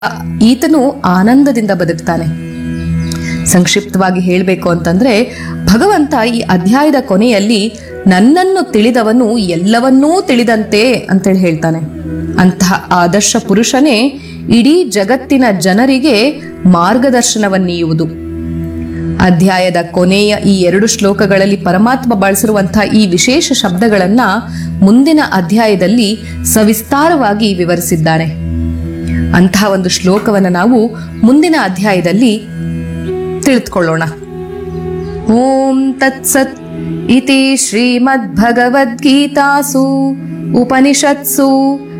ಈತನು ಆನಂದದಿಂದ ಬದುಕ್ತಾನೆ ಸಂಕ್ಷಿಪ್ತವಾಗಿ ಹೇಳಬೇಕು ಅಂತಂದ್ರೆ ಭಗವಂತ ಈ ಅಧ್ಯಾಯದ ಕೊನೆಯಲ್ಲಿ ನನ್ನನ್ನು ತಿಳಿದವನು ಎಲ್ಲವನ್ನೂ ತಿಳಿದಂತೆ ಅಂತೇಳಿ ಹೇಳ್ತಾನೆ ಅಂತಹ ಆದರ್ಶ ಪುರುಷನೇ ಇಡೀ ಜಗತ್ತಿನ ಜನರಿಗೆ ಮಾರ್ಗದರ್ಶನವನ್ನೀಯುವುದು ಅಧ್ಯಾಯದ ಕೊನೆಯ ಈ ಎರಡು ಶ್ಲೋಕಗಳಲ್ಲಿ ಪರಮಾತ್ಮ ಬಳಸಿರುವಂತಹ ಈ ವಿಶೇಷ ಶಬ್ದಗಳನ್ನ ಮುಂದಿನ ಅಧ್ಯಾಯದಲ್ಲಿ ಸವಿಸ್ತಾರವಾಗಿ ವಿವರಿಸಿದ್ದಾನೆ ಅಂತಹ ಒಂದು ಶ್ಲೋಕವನ್ನು ನಾವು ಮುಂದಿನ ಅಧ್ಯಾಯದಲ್ಲಿ ತಿಳಿದುಕೊಳ್ಳೋಣ ಓಂ ತತ್ಸತ್ ಇತಿ ಶ್ರೀಮದ್ಭಗವದ್ಗೀತಾಸು ಉಪನಿಷತ್ಸು